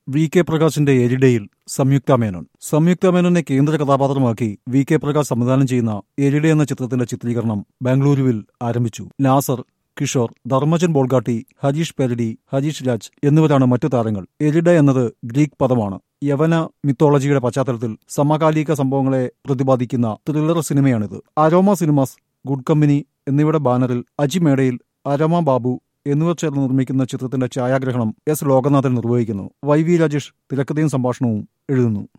V K പ്രകാശിന്റെ എരിഡയിൽ സംയുക്ത മേനോൻ സംയുക്ത മേനോനെ കേന്ദ്ര കഥാപാത്രമാക്കി വി കെ പ്രകാശ് സംവിധാനം ചെയ്യുന്ന എരിഡ എന്ന ചിത്രത്തിന്റെ ചിത്രീകരണം ബാംഗ്ലൂരുവിൽ ആരംഭിച്ചു നാസർ കിഷോർ ധർമ്മജൻ ബോൾഗാട്ടി ഹരീഷ് പെരടി ഹരീഷ് രാജ് എന്നിവരാണ് മറ്റു താരങ്ങൾ എരിഡ എന്നത് ഗ്രീക്ക് പദമാണ് യവന മിത്തോളജിയുടെ പശ്ചാത്തലത്തിൽ സമകാലിക സംഭവങ്ങളെ പ്രതിപാദിക്കുന്ന ത്രില്ലർ സിനിമയാണിത് അരോമ സിനിമാസ് ഗുഡ് കമ്പനി എന്നിവയുടെ ബാനറിൽ അജി മേടയിൽ അരോമ ബാബു എന്നിവർ ചേർന്ന് നിർമ്മിക്കുന്ന ചിത്രത്തിന്റെ ഛായാഗ്രഹണം എസ് ലോകനാഥൻ നിർവഹിക്കുന്നു വൈ വി രാജേഷ് തിരക്കഥയും സംഭാഷണവും എഴുതുന്നു